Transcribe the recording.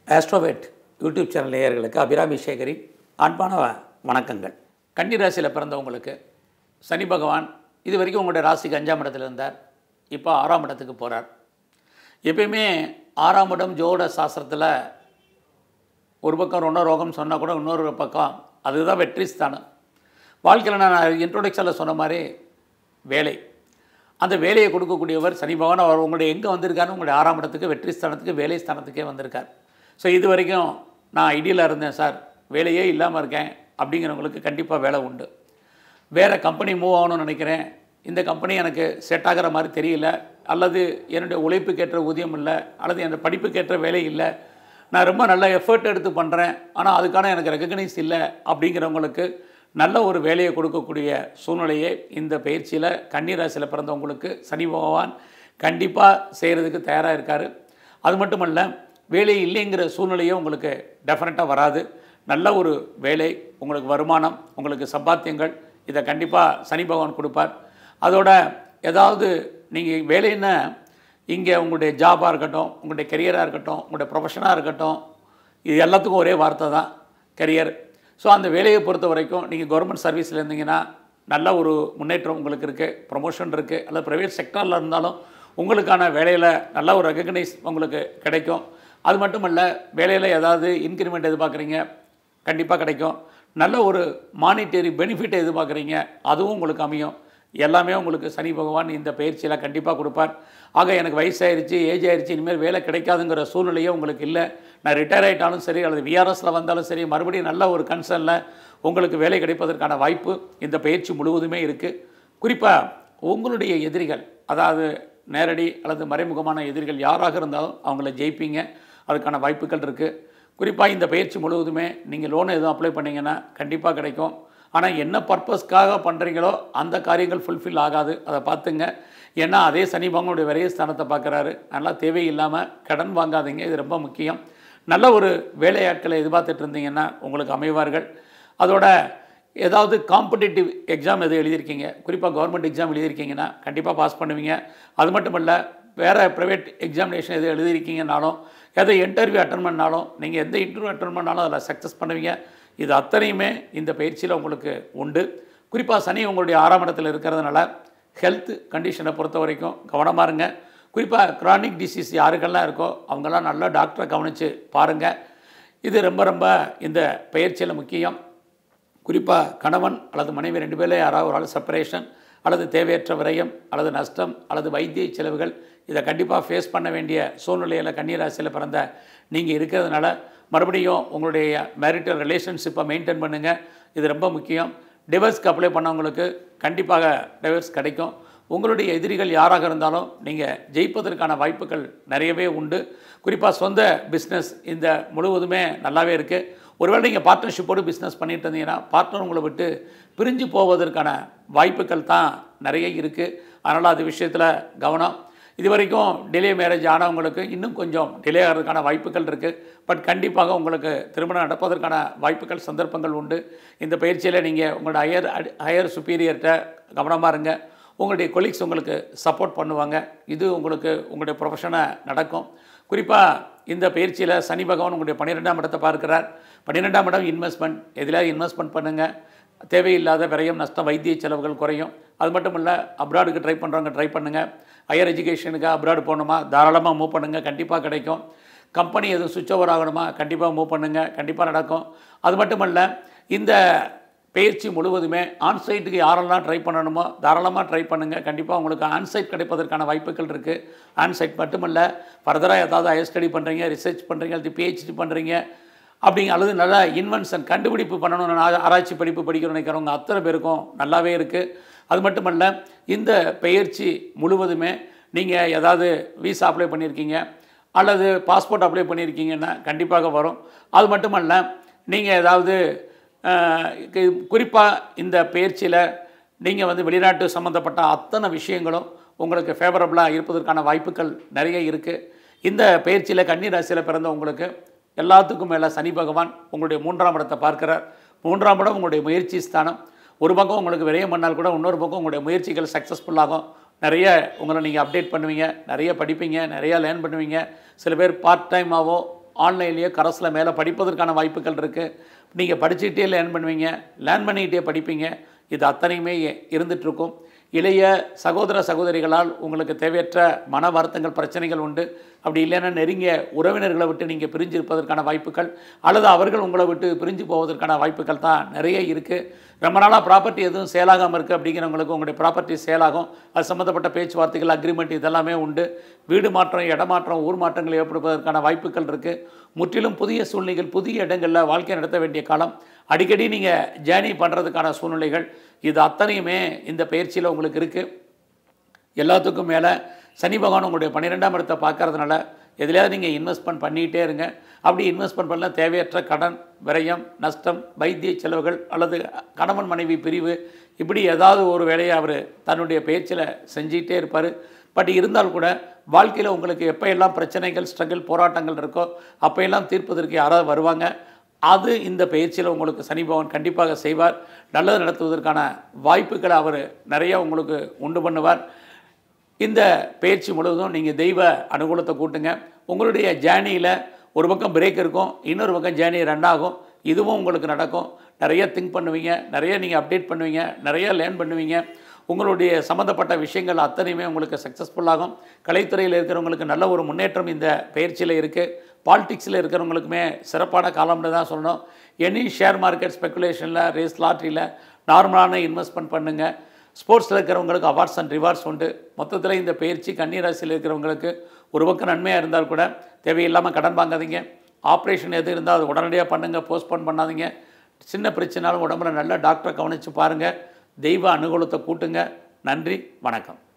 Astroved YouTube channel நேயர்களுக்கு அபிராமி சேகரி அன்பான வணக்கங்கள் கன்னி ராசியில் பிறந்தவங்களுக்கு சனி பகவான் இது வரைக்கும் உங்களுடைய ராசிக்கு அஞ்சாம் இடத்துல இருந்தார் இப்போ ஆறாம் இடத்துக்கு போகிறார் எப்பயுமே ஆறாம் இடம் ஜோட சாஸ்திரத்தில் ஒரு பக்கம் ருண ரோகம் சொன்னால் கூட இன்னொரு பக்கம் அதுதான் வெற்றி ஸ்தானம் வாழ்க்கையில் நான் இன்ட்ரோடக்ஷனில் சொன்ன மாதிரி வேலை அந்த வேலையை கொடுக்கக்கூடியவர் சனி பகவான் அவர் உங்களுடைய எங்கே வந்திருக்காருன்னு உங்களுடைய ஆறாம் இடத்துக்கு வெற்றி ஸ்தானத்துக்கு வேலை ஸ்தானத்துக்கே வந்திருக்கார் ஸோ இது வரைக்கும் நான் ஐடியில் இருந்தேன் சார் வேலையே இல்லாமல் இருக்கேன் அப்படிங்கிறவங்களுக்கு கண்டிப்பாக வேலை உண்டு வேறு கம்பெனி மூவ் ஆகணும்னு நினைக்கிறேன் இந்த கம்பெனி எனக்கு செட் ஆகிற மாதிரி தெரியல அல்லது என்னுடைய உழைப்புக்கேற்ற ஊதியம் இல்லை அல்லது என்னோடய படிப்புக்கேற்ற வேலை இல்லை நான் ரொம்ப நல்ல எஃபர்ட் எடுத்து பண்ணுறேன் ஆனால் அதுக்கான எனக்கு ரெக்கக்னைஸ் இல்லை அப்படிங்கிறவங்களுக்கு நல்ல ஒரு வேலையை கொடுக்கக்கூடிய சூழ்நிலையை இந்த பயிற்சியில் கன்னிராசியில் பிறந்தவங்களுக்கு சனி பகவான் கண்டிப்பாக செய்கிறதுக்கு தயாராக இருக்கார் அது மட்டுமல்ல வேலை இல்லைங்கிற சூழ்நிலையே உங்களுக்கு டெஃபினட்டாக வராது நல்ல ஒரு வேலை உங்களுக்கு வருமானம் உங்களுக்கு சம்பாத்தியங்கள் இதை கண்டிப்பாக சனி பகவான் கொடுப்பார் அதோட ஏதாவது நீங்கள் வேலைன்னா இங்கே உங்களுடைய ஜாபாக இருக்கட்டும் உங்களுடைய கெரியராக இருக்கட்டும் உங்களுடைய ப்ரொஃபஷனாக இருக்கட்டும் இது எல்லாத்துக்கும் ஒரே வார்த்தை தான் கெரியர் ஸோ அந்த வேலையை பொறுத்த வரைக்கும் நீங்கள் கவர்மெண்ட் சர்வீஸில் இருந்தீங்கன்னா நல்ல ஒரு முன்னேற்றம் உங்களுக்கு இருக்குது ப்ரொமோஷன் இருக்குது அல்லது ப்ரைவேட் செக்டாரில் இருந்தாலும் உங்களுக்கான வேலையில் நல்ல ஒரு ரெகக்னைஸ் உங்களுக்கு கிடைக்கும் அது மட்டும் இல்லை வேலையில் ஏதாவது இன்க்ரிமெண்ட் எதிர்பார்க்குறீங்க கண்டிப்பாக கிடைக்கும் நல்ல ஒரு மானிட்டரி பெனிஃபிட்டை எதிர்பார்க்குறீங்க அதுவும் உங்களுக்கு அமையும் எல்லாமே உங்களுக்கு சனி பகவான் இந்த பயிற்சியில் கண்டிப்பாக கொடுப்பார் ஆக எனக்கு வயசாயிருச்சு ஏஜ் ஆயிருச்சு இனிமேல் வேலை கிடைக்காதுங்கிற சூழ்நிலையே உங்களுக்கு இல்லை நான் ரிட்டையர் ஆகிட்டாலும் சரி அல்லது விஆர்எஸில் வந்தாலும் சரி மறுபடியும் நல்ல ஒரு கன்சர்னில் உங்களுக்கு வேலை கிடைப்பதற்கான வாய்ப்பு இந்த பயிற்சி முழுவதுமே இருக்குது குறிப்பாக உங்களுடைய எதிரிகள் அதாவது நேரடி அல்லது மறைமுகமான எதிரிகள் யாராக இருந்தாலும் அவங்கள ஜெயிப்பீங்க அதுக்கான வாய்ப்புகள் இருக்குது குறிப்பாக இந்த பயிற்சி முழுவதுமே நீங்கள் லோன் எதுவும் அப்ளை பண்ணிங்கன்னா கண்டிப்பாக கிடைக்கும் ஆனால் என்ன பர்பஸ்க்காக பண்ணுறீங்களோ அந்த காரியங்கள் ஃபுல்ஃபில் ஆகாது அதை பார்த்துங்க ஏன்னா அதே சனி பகவானுடைய விரைய ஸ்தானத்தை பார்க்குறாரு அதனால் தேவையில்லாமல் கடன் வாங்காதீங்க இது ரொம்ப முக்கியம் நல்ல ஒரு வேலையாட்களை எதிர்பார்த்துட்டு இருந்தீங்கன்னா உங்களுக்கு அமைவார்கள் அதோட ஏதாவது காம்படிட்டிவ் எக்ஸாம் எது எழுதியிருக்கீங்க குறிப்பாக கவர்மெண்ட் எக்ஸாம் எழுதியிருக்கீங்கன்னா கண்டிப்பாக பாஸ் பண்ணுவீங்க அது மட்டும் இல்லை வேறு ப்ரைவேட் எக்ஸாமினேஷன் எது எழுதியிருக்கீங்கனாலும் எதை இன்டர்வியூ அட்டன் பண்ணாலும் நீங்கள் எந்த இன்டர்வியூ அட்டன் பண்ணாலும் அதில் சக்ஸஸ் பண்ணுவீங்க இது அத்தனையுமே இந்த பயிற்சியில் உங்களுக்கு உண்டு குறிப்பாக சனி உங்களுடைய ஆறாம் இடத்துல இருக்கிறதுனால ஹெல்த் கண்டிஷனை பொறுத்த வரைக்கும் கவனமாக இருங்க குறிப்பாக க்ரானிக் டிசீஸ் யாருக்கெல்லாம் இருக்கோ அவங்கெல்லாம் நல்லா டாக்டரை கவனித்து பாருங்கள் இது ரொம்ப ரொம்ப இந்த பயிற்சியில் முக்கியம் குறிப்பாக கணவன் அல்லது மனைவி ரெண்டு பேரில் யாராவது ஒரு ஆள் செப்பரேஷன் அல்லது தேவையற்ற விரயம் அல்லது நஷ்டம் அல்லது வைத்திய செலவுகள் இதை கண்டிப்பாக ஃபேஸ் பண்ண வேண்டிய சூழ்நிலையில் கன்னிராசியில் பிறந்த நீங்கள் இருக்கிறதுனால மறுபடியும் உங்களுடைய மேரிட்டல் ரிலேஷன்ஷிப்பை மெயின்டைன் பண்ணுங்கள் இது ரொம்ப முக்கியம் டிவர்ஸ்க்கு அப்ளை பண்ணவங்களுக்கு கண்டிப்பாக டிவர்ஸ் கிடைக்கும் உங்களுடைய எதிரிகள் யாராக இருந்தாலும் நீங்கள் ஜெயிப்பதற்கான வாய்ப்புகள் நிறையவே உண்டு குறிப்பாக சொந்த பிஸ்னஸ் இந்த முழுவதுமே நல்லாவே இருக்குது ஒருவேளை நீங்கள் பார்ட்னர்ஷிப்போடு பிஸ்னஸ் பண்ணிட்டு இருந்தீங்கன்னா பார்ட்னர் உங்களை விட்டு பிரிஞ்சு போவதற்கான வாய்ப்புகள் தான் நிறைய இருக்குது அதனால் அது விஷயத்தில் கவனம் இது வரைக்கும் டிலே மேரேஜ் ஆனவங்களுக்கு இன்னும் கொஞ்சம் டிலே ஆகிறதுக்கான வாய்ப்புகள் இருக்குது பட் கண்டிப்பாக உங்களுக்கு திருமணம் நடப்பதற்கான வாய்ப்புகள் சந்தர்ப்பங்கள் உண்டு இந்த பயிற்சியில் நீங்கள் உங்களோட ஹையர் ஹையர் சுப்பீரியர்கிட்ட கவனமாக இருங்க உங்களுடைய கொலீக்ஸ் உங்களுக்கு சப்போர்ட் பண்ணுவாங்க இது உங்களுக்கு உங்களுடைய ப்ரொஃபஷனை நடக்கும் குறிப்பாக இந்த பயிற்சியில் சனி பகவான் உங்களுடைய பன்னிரெண்டாம் இடத்தை பார்க்கிறார் பன்னிரெண்டாம் இடம் இன்வெஸ்ட்மெண்ட் எதிலாவது இன்வெஸ்ட்மெண்ட் பண்ணுங்கள் தேவையில்லாத விரயம் நஷ்டம் வைத்திய செலவுகள் குறையும் அது மட்டும் இல்லை அப்ராடுக்கு ட்ரை பண்ணுறவங்க ட்ரை பண்ணுங்கள் ஹையர் எஜுகேஷனுக்கு அப்ராடு போகணுமா தாராளமாக மூவ் பண்ணுங்கள் கண்டிப்பாக கிடைக்கும் கம்பெனி எதுவும் சுவிட்ச் ஓவர் ஆகணுமா கண்டிப்பாக மூவ் பண்ணுங்கள் கண்டிப்பாக நடக்கும் அது மட்டும் இல்லை இந்த பயிற்சி முழுவதுமே ஆன்சைட்டுக்கு யாரெல்லாம் ட்ரை பண்ணணுமோ தாராளமாக ட்ரை பண்ணுங்கள் கண்டிப்பாக உங்களுக்கு ஆன்சைட் கிடைப்பதற்கான வாய்ப்புகள் இருக்குது ஆன்சைட் மட்டுமல்ல ஃபர்தராக ஏதாவது ஹையர் ஸ்டடி பண்ணுறீங்க ரிசர்ச் பண்ணுறீங்க அல்லது பிஹெச்டி பண்ணுறீங்க அப்படிங்க அல்லது நல்லா இன்வென்ஷன் கண்டுபிடிப்பு பண்ணணும்னு ஆ- ஆராய்ச்சி படிப்பு படிக்கணும்னு நினைக்கிறவங்க அத்தனை பேருக்கும் நல்லாவே இருக்குது அது மட்டுமல்ல இந்த பயிற்சி முழுவதுமே நீங்கள் ஏதாவது விசா அப்ளை பண்ணியிருக்கீங்க அல்லது பாஸ்போர்ட் அப்ளை பண்ணியிருக்கீங்கன்னா கண்டிப்பாக வரும் அது மட்டுமல்ல நீங்கள் ஏதாவது குறிப்பாக இந்த பயிற்சியில் நீங்கள் வந்து வெளிநாட்டு சம்மந்தப்பட்ட அத்தனை விஷயங்களும் உங்களுக்கு ஃபேவரபுளாக இருப்பதற்கான வாய்ப்புகள் நிறைய இருக்குது இந்த பயிற்சியில் கன்னி ராசியில் பிறந்த உங்களுக்கு எல்லாத்துக்கும் மேலே சனி பகவான் உங்களுடைய மூன்றாம் இடத்தை பார்க்கிறார் மூன்றாம் இடம் உங்களுடைய முயற்சி ஸ்தானம் ஒரு பக்கம் உங்களுக்கு விரயம் பண்ணால் கூட இன்னொரு பக்கம் உங்களுடைய முயற்சிகள் சக்ஸஸ்ஃபுல்லாகும் நிறைய உங்களை நீங்கள் அப்டேட் பண்ணுவீங்க நிறைய படிப்பீங்க நிறைய லேர்ன் பண்ணுவீங்க சில பேர் பார்ட் டைமாவோ ஆன்லைன்லேயோ கரஸில் மேலே படிப்பதற்கான வாய்ப்புகள் இருக்குது நீங்கள் படிச்சுக்கிட்டே லேர்ன் பண்ணுவீங்க லேர்ன் பண்ணிக்கிட்டே படிப்பீங்க இது அத்தனையுமே இருந்துகிட்ருக்கும் இளைய சகோதர சகோதரிகளால் உங்களுக்கு தேவையற்ற மன வருத்தங்கள் பிரச்சனைகள் உண்டு அப்படி இல்லைன்னா நெருங்கிய உறவினர்களை விட்டு நீங்கள் பிரிஞ்சு இருப்பதற்கான வாய்ப்புகள் அல்லது அவர்கள் உங்களை விட்டு பிரிஞ்சு போவதற்கான வாய்ப்புகள் தான் நிறைய இருக்குது ரொம்ப நாளாக ப்ராப்பர்ட்டி எதுவும் சேலாகாமல் இருக்குது அப்படிங்கிறவங்களுக்கு உங்களுடைய ப்ராப்பர்ட்டி சேலாகும் அது சம்மந்தப்பட்ட பேச்சுவார்த்தைகள் அக்ரிமெண்ட் இதெல்லாமே உண்டு வீடு மாற்றம் இடமாற்றம் ஊர் மாற்றங்கள் ஏற்படுவதற்கான வாய்ப்புகள் இருக்குது முற்றிலும் புதிய சூழ்நிலைகள் புதிய இடங்களில் வாழ்க்கை நடத்த வேண்டிய காலம் அடிக்கடி நீங்கள் ஜேர்னி பண்ணுறதுக்கான சூழ்நிலைகள் இது அத்தனையுமே இந்த பயிற்சியில் உங்களுக்கு இருக்குது எல்லாத்துக்கும் மேலே சனி பகவான் உங்களுடைய பன்னிரெண்டாம் இடத்தை பார்க்கறதுனால எதுலையாவது நீங்கள் இன்வெஸ்ட்மெண்ட் பண்ணிகிட்டே இருங்க அப்படி இன்வெஸ்ட்மெண்ட் பண்ணல தேவையற்ற கடன் விரயம் நஷ்டம் வைத்திய செலவுகள் அல்லது கணவன் மனைவி பிரிவு இப்படி ஏதாவது ஒரு வேலையை அவர் தன்னுடைய பேச்சில் செஞ்சிகிட்டே இருப்பார் பட் இருந்தால் கூட வாழ்க்கையில் உங்களுக்கு எப்போ எல்லாம் பிரச்சனைகள் ஸ்ட்ரகிள் போராட்டங்கள் இருக்கோ அப்போ எல்லாம் தீர்ப்பதற்கு யாராவது வருவாங்க அது இந்த பயிற்சியில் உங்களுக்கு சனி பகவான் கண்டிப்பாக செய்வார் நல்லது நடத்துவதற்கான வாய்ப்புகளை அவர் நிறைய உங்களுக்கு உண்டு பண்ணுவார் இந்த பயிற்சி முழுவதும் நீங்கள் தெய்வ அனுகூலத்தை கூட்டுங்க உங்களுடைய ஜேர்னியில் ஒரு பக்கம் பிரேக் இருக்கும் இன்னொரு பக்கம் ஜேர்னி ரெண்டாகும் இதுவும் உங்களுக்கு நடக்கும் நிறைய திங்க் பண்ணுவீங்க நிறைய நீங்கள் அப்டேட் பண்ணுவீங்க நிறைய லேர்ன் பண்ணுவீங்க உங்களுடைய சம்மந்தப்பட்ட விஷயங்கள் அத்தனையுமே உங்களுக்கு சக்ஸஸ்ஃபுல்லாகும் கலைத்துறையில் இருக்கிறவங்களுக்கு நல்ல ஒரு முன்னேற்றம் இந்த பயிற்சியில் இருக்குது பாலிடிக்ஸில் இருக்கிறவங்களுக்குமே சிறப்பான காலம்னு தான் சொல்லணும் எனி ஷேர் மார்க்கெட் ஸ்பெக்குலேஷனில் ரேஸ் லாட்ரியில் நார்மலான இன்வெஸ்ட்மெண்ட் பண்ணுங்கள் ஸ்போர்ட்ஸில் இருக்கிறவங்களுக்கு அவார்ட்ஸ் அண்ட் ரிவார்ட்ஸ் உண்டு மொத்தத்தில் இந்த பயிற்சி கன்னிராசியில் இருக்கிறவங்களுக்கு ஒரு பக்கம் நன்மையாக இருந்தால் கூட தேவையில்லாமல் கடன் வாங்காதீங்க ஆப்ரேஷன் எது இருந்தால் அது உடனடியாக பண்ணுங்கள் போஸ்ட்போன் பண்ணாதீங்க சின்ன பிரச்சனாலும் உடம்புல நல்ல டாக்டரை கவனித்து பாருங்கள் தெய்வ அனுகூலத்தை கூட்டுங்க நன்றி வணக்கம்